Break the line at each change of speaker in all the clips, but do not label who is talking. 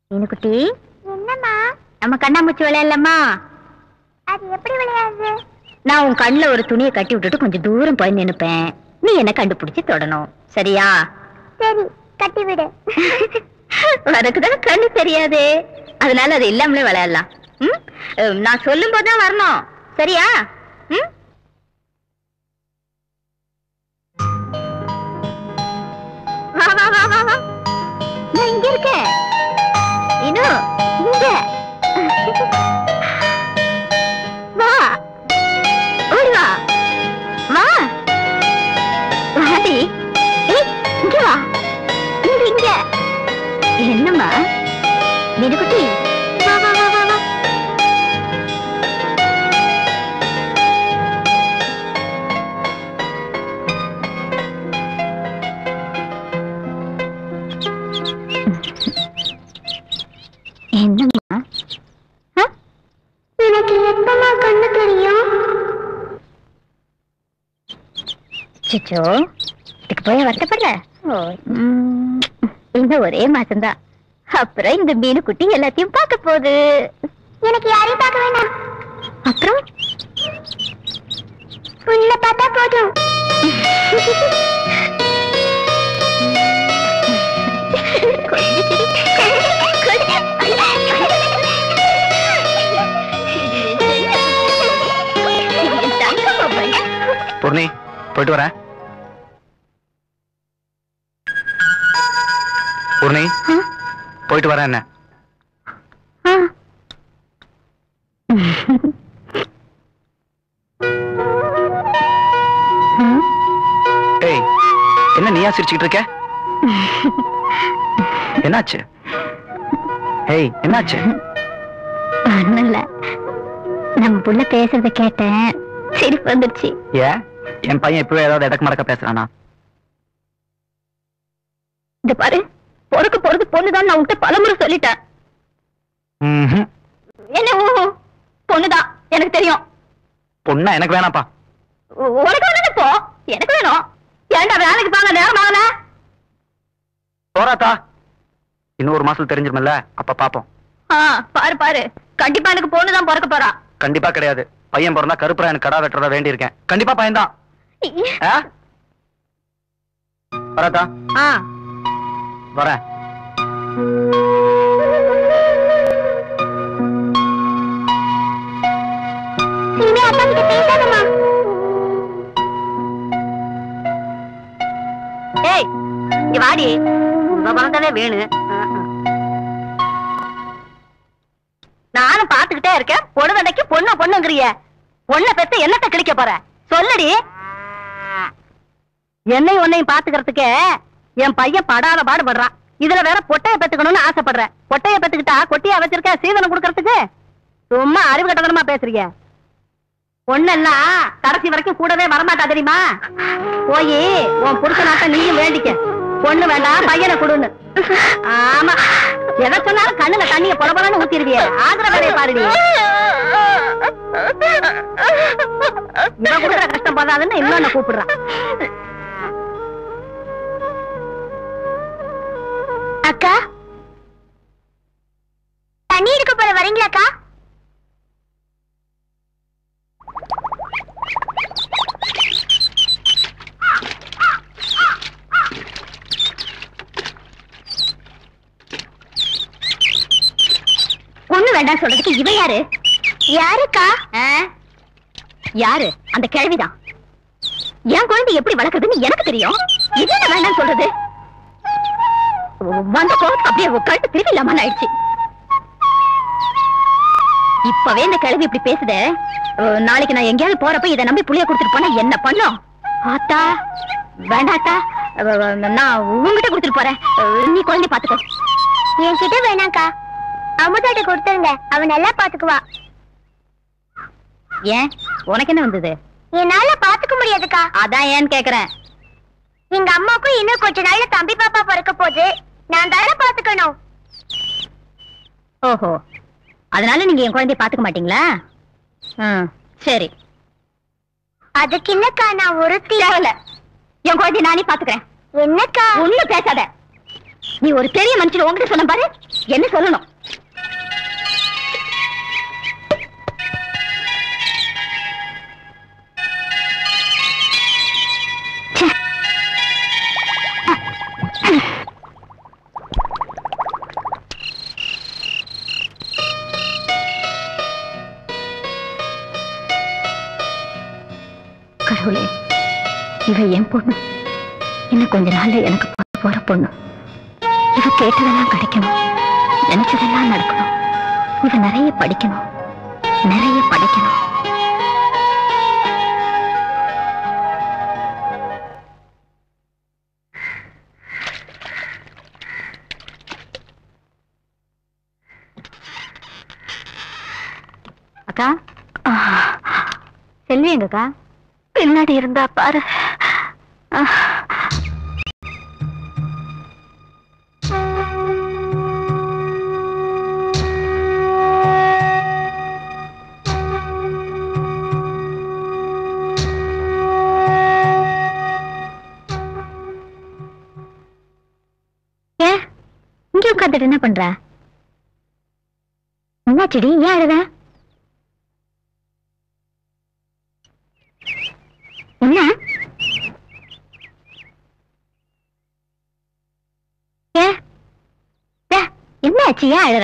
மீனுக்குட்டி
என்னம்மா
நம்ம கண்ணாமூச்சி விளையாடலாமா
அது எப்படி விளையாடுது
நான் உன் கண்ணுல ஒரு துணியை கட்டி விட்டுட்டு கொஞ்சம் தூரம் போய் நின்னுப்பேன் நீ என்ன கண்டுபிடிச்சு தொடணும் சரியா
சரி கட்டி விடு
உனக்குதான் கண்ணு தெரியாது அதனால அது இல்லாமலே விளையாடலாம் ம்? அஹ், நான் சொல்லும் போதுதான் வரணும் சரியா ம்? வா வா வா வா வா நான் இங்க இருக்கேன் இன்னும் இங்க வா ஓடி வா வா வாடி ஏய் இங்க வா இங்க இங்க என்னம்மா மீனுக்குட்டி வா வா வா வா வா என்னம்மா ஆ?
எனக்கு எப்பமா கண்ணு தெரியும்
சிச்சோ இதுக்கு போய் வருத்தப்படுற ம், இன்னும் ஒரே மாசம்தான் அப்புறம் இந்த மீனு குட்டி எல்லாத்தையும் பார்க்க போகுது
எனக்கு யாரையும் பார்க்க வேண்டாம்
அப்புறம்
உள்ள பார்த்தா போதும்
கொஞ்சம் சிரி. இது என் தங்க பொம்மை.
பூர்ணி போயிட்டு வரேன் பூர்ணி
ஆ?
போயிட்டு வரேன் என்ன
ஆ. ம்.
ஏய் என்ன நீயா சிரிச்சுக்கிட்டு இருக்க என்னாச்சு ஏய் என்னாச்சு
ஒண்ணும் இல்ல நம்ம புள்ள பேசுறத கேட்டேன் சிரிப்பு வந்துடுச்சு
ஏன் என் பையன் இப்பவே ஏதாவது இடக்கு மடக்க பேசுறானா
இந்த பாரு பொறுக்க போறது பொண்ணுதான் நான் உன்கிட்ட பலமுறை சொல்லிட்டேன்
ம்ஹும்.
என்ன ஊ, ஊ, பொண்ணுதான் எனக்கு தெரியும்
பொண்ணா எனக்கு வேணாப்பா
உ- உனக்கு வேணும் போ எனக்கு வேணும் ஏன்டா வேலைக்கு போங்க நேரம் ஆகல
போறாத்தா இன்னும் ஒரு மாசத்துல தெரிஞ்சிருமில்ல அப்ப பாப்போம்
ஆ, பாரு பாரு கண்டிப்பா எனக்கு பொண்ணுதான் பிறக்க போறா
கண்டிப்பா கிடையாது பையன் பிறந்தா கருப்புரா எனக்கு கடா வெட்டுறதா வேண்டி இருக்கேன் கண்டிப்பா பையன்தான் ஆ? வராத்தா
ஆ
வரேன்
இனிமே அப்பா கிட்ட பேசாதம்மா
ஏய் இங்க வாடி உங்க பணத்தானே வேணும் நானும் பாத்துக்கிட்டே இருக்கேன் பொண்ணு தண்டைக்கு பொண்ணு பொண்ணுங்கிறிய பொண்ணை பெத்து என்னத்த கிழிக்க போற சொல்லுடி என்னையும் உன்னையும் பாத்துக்கிறதுக்கு என் பையன் படாத பாடுபடுறான் இதுல வேற பொட்டைய பெத்துக்கணும்னு ஆசைப்படுறேன் பொட்டைய பெத்துக்கிட்டா கொட்டியா வச்சிருக்க சீதனம் கொடுக்கறதுக்கு சும்மா அறிவு கட்டதனமா பேசுறீங்க பொண்ணெல்லாம் கடைசி வரைக்கும் கூடவே வரமாட்டா தெரியுமா போய் உன் புருஷனாட்ட நீயும் வேண்டிக்க பொண்ணு வேண்டாம் பையனை கொடுன்னு ஆமா எதை சொன்னாலும் கண்ணுல தண்ணிய பொலபலன்னு ஊத்திருவிய ஆகிற வேலையை பாருடி இவன் கொடுக்குற கஷ்டம் போதாதுன்னு இன்னொன்னு கூப்பிடுறான்
அக்கா தண்ணி எடுக்க போற வரீங்களாக்கா
பொண்ணு வேண்டாம் சொல்றதுக்கு இவ யாரு
யாருக்கா
ஆ? யாரு அந்த கிழவிதான் என் குழந்தை எப்படி வளர்க்கறதுன்னு எனக்கு தெரியும் இது என்ன வேண்டாம் சொல்றது வந்த கோவத்துக்கு அப்படியே கழுத்து திரும்பி இல்லாம ஆயிடுச்சு இப்பவே இந்த கிழவி இப்படி பேசுதே அஹ், நாளைக்கு நான் எங்கேயாவது போறப்ப இதை நம்பி புளிய கொடுத்துட்டு போனா என்ன பண்ணும் ஆத்தா வேண்டாத்தா அஹ், அஹ், நான் உங்ககிட்ட கொடுத்துட்டு போறேன் அஹ், நீ குழந்தை பாத்துக்கோ
என்கிட்ட வேணாக்கா அமுதாட்ட கொடுத்துருங்க அவ நல்லா பாத்துக்குவா
ஏன் உனக்கு என்ன வந்தது
என்னால பாத்துக்க முடியாதுக்கா
அதான் ஏன்னு கேக்குறேன்
எங்க அம்மாக்கும் இன்னும் கொஞ்ச நாள்ல தம்பி பாப்பா பிறக்க போகுது நான் தானே பாத்துக்கணும்
ஓஹோ அதனால நீங்க என் குழந்தைய பாத்துக்க மாட்டீங்களா ம், சரி
அதுக்கு என்னக்கா நான் ஒருத்தி
தேவையில்ல என் குழந்தைய நானே பாத்துக்கிறேன்
என்னக்கா
ஒண்ணும் பேசாத நீ ஒரு பெரிய மனுஷன் உங்ககிட்ட சொன்ன பாரு என்ன சொல்லணும் கடவுளே இவ என் பொண்ணு இன்னும் கொஞ்ச நாள்ல எனக்கு பொண்ணு போற பொண்ணு இவ கேட்டதெல்லாம் கிடைக்கணும் நினைச்சதெல்லாம் நடக்கணும் இவ நிறைய படிக்கணும் நிறைய படிக்கணும் அக்கா செல்வி எங்கக்கா பின்னாடி இருந்தா பாரு ஏன் இங்க உட்காந்துட்டு என்ன பண்ற என்னாச்சுடி ஏன் அழுத என்ன ஏ ஏ, என்ன ஆச்சு ஏன் அழுற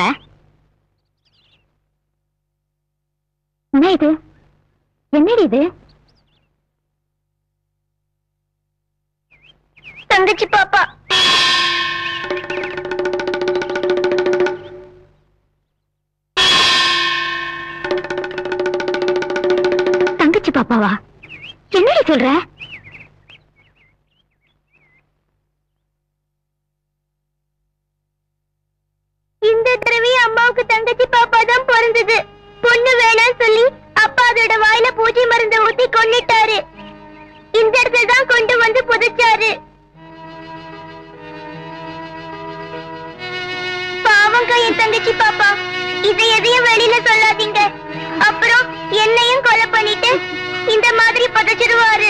என்ன இது என்னடி இது
தங்கச்சி பாப்பா
தங்கச்சி பாப்பாவா என்னடி சொல்ற
இந்த தடவையும் அம்மாவுக்கு தங்கச்சி பாப்பா தான் பிறந்தது பொண்ணு வேணாம்னு சொல்லி அப்பா அதோட வாயில பூஜை மருந்து ஊத்தி கொன்னிட்டாரு இந்த இடத்துல தான் கொண்டு வந்து புதைச்சாரு பாவங்க என் தங்கச்சி பாப்பா இதை எதையும் வெளியில சொல்லாதீங்க அப்புறம் என்னையும் கொலை பண்ணிட்டு இந்த மாதிரி புதைச்சிருவாரு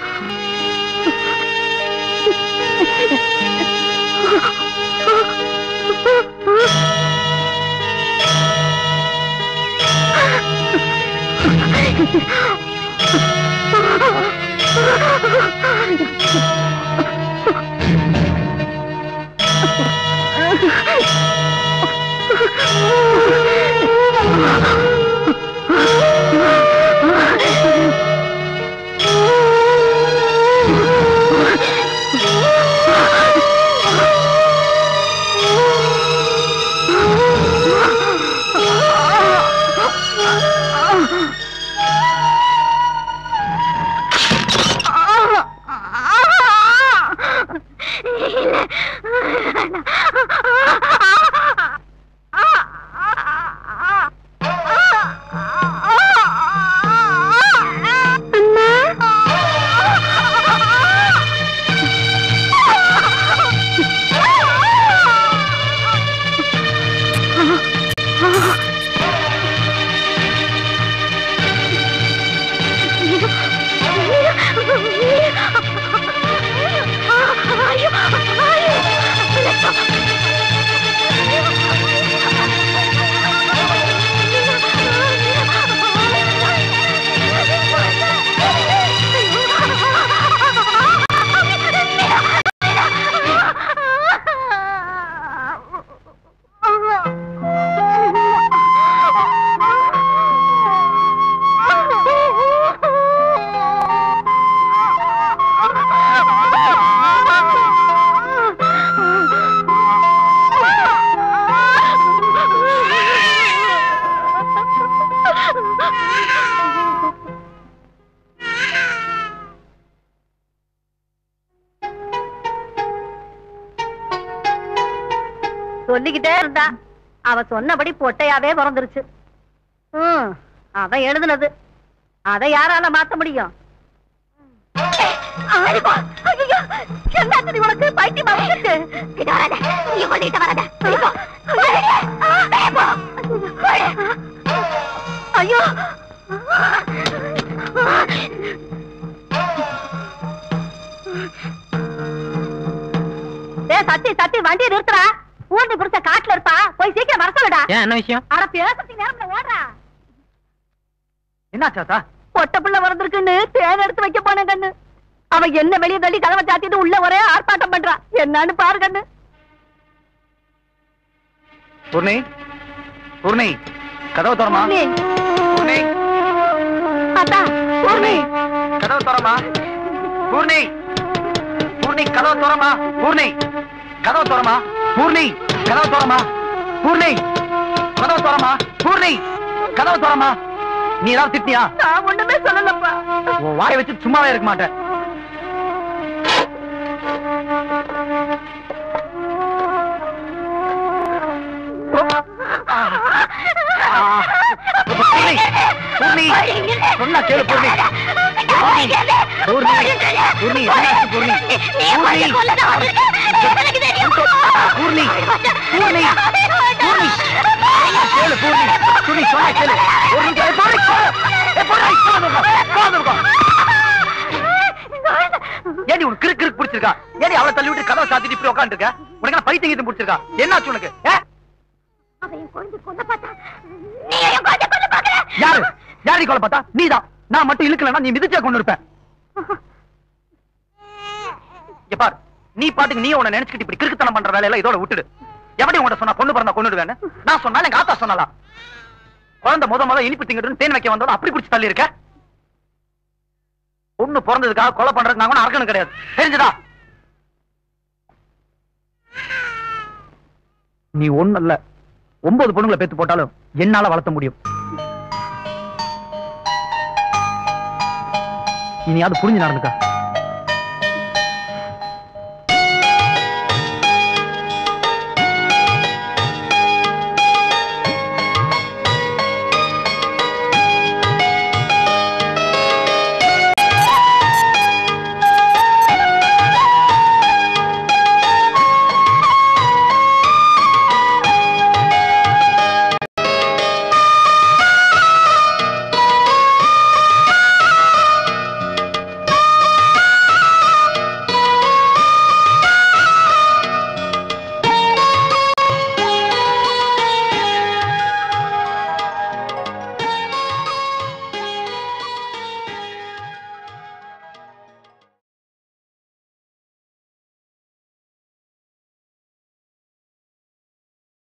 சொல்லிக்கிட்டே இருந்தா அவ சொன்னபடி பொட்டையாவே பிறந்துருச்சு ம் அவன் எழுதுனது அதை யாரால மாத்த முடியும் எல்லாத்தையும் உனக்கு பைத்தியம் வந்துருக்கு
இது வராத நீ கொண்டுகிட்ட வராத வெளிய போ. வெளிய போ.
ஐயோ ஏ சத்தி சத்தி வண்டியை நிறுத்துறா ஊர்ந்து புடிச்ச காட்டுல இருப்பா போய் சீக்கிரம் வர சொல்லுடா
ஏன் என்ன விஷயம்
அட பேசுறதுக்கு நேரம் ஓடுறா
என்னாச்சாத்தா
பொட்ட புள்ள வந்திருக்குன்னு தேன் எடுத்து வைக்க போனேன் கண்ணு அவ என்ன வெளிய தள்ளி கதவை சாத்திட்டு உள்ள ஒரே ஆர்ப்பாட்டம் பண்றா என்னன்னு பாரு கண்ணு
பூர்ணி பூர்ணி கதவு திறமா
பூர்ணி,
பூர்ணி
அத்தா பூர்ணி
கதவு திறமா பூர்ணி பூர்ணி கதவு திறமா பூர்ணி கதவு திறமா பூர்ணி கதவு திறமா பூர்ணி கதவு திறமா பூர்ணி கதவு திறமா நீ ஏதாவது திட்டியா
நான் ஒண்ணுமே சொல்லலப்பா
உன் வாயை வச்சு சும்மாவே இருக்க மாட்டேன் பூர்ணி, பூர்ணி, சொன்னா கேளு பூர்ணி. பூர்ணி, பூர்ணி, பூர்ணி, என்னாச்சு பூர்ணி? பூர்ணி, பூர்ணி, பூர்ணி, பூர்ணி, சொன்னா கேளு பூர்ணி. பூர்ணி, சொன்னா கேளு. ஒரு நிமிஷம், ஏய், பூர்ணி, போ. ஏய், பூர்ணி, போகாத இருக்கா, போகாத இருக்கா. ஏடி உனக்கு கிறுக்கு கிறுக்கு பிடிச்சிருக்கா ஏடி அவளை தள்ளி விட்டு கதவை சாத்திட்டு இப்படி உட்காந்து இருக்க உனக்கு என்ன பைத்தியம் கீத்தம் பிடிச்சிருக்கா என்னாச்சு உனக்கு ஏ?
அவன் என் குழந்தை கொல்ல பார்த்தா நீ என் குழந்தை கொல்ல பாக்குற
யாரு யாரி கொலை பார்த்தா நீதான் நான் மட்டும் இழுக்கலன்னா நீ மிதிச்சா கொண்டு இருப்ப இங்க பாரு நீ பாட்டுக்கு நீ உன்னை நினைச்சுக்கிட்டு இப்படி கிறுக்குத்தனம் பண்ற வேலையெல்லாம் இதோட விட்டுடு எப்படி உங்கள்ட்ட சொன்னா பொண்ணு பிறந்தா கொண்டுடுவேன்னு நான் சொன்னா எங்க ஆத்தா சொன்னலா குழந்தை முத முத இனிப்பு திங்கிட்டு தேன் வைக்க வந்தோட அப்படி பிடிச்சி தள்ளி இருக்க பொண்ணு பிறந்ததுக்காக கொலை பண்றதுக்கு நான் கூட அறக்கணும் கிடையாது தெரிஞ்சுதா நீ ஒண்ணு இல்ல ஒன்பது பொண்ணுங்களை பெத்து போட்டாலும் என்னால வளர்த்த முடியும் இனியாவது புரிஞ்சு நடந்துக்க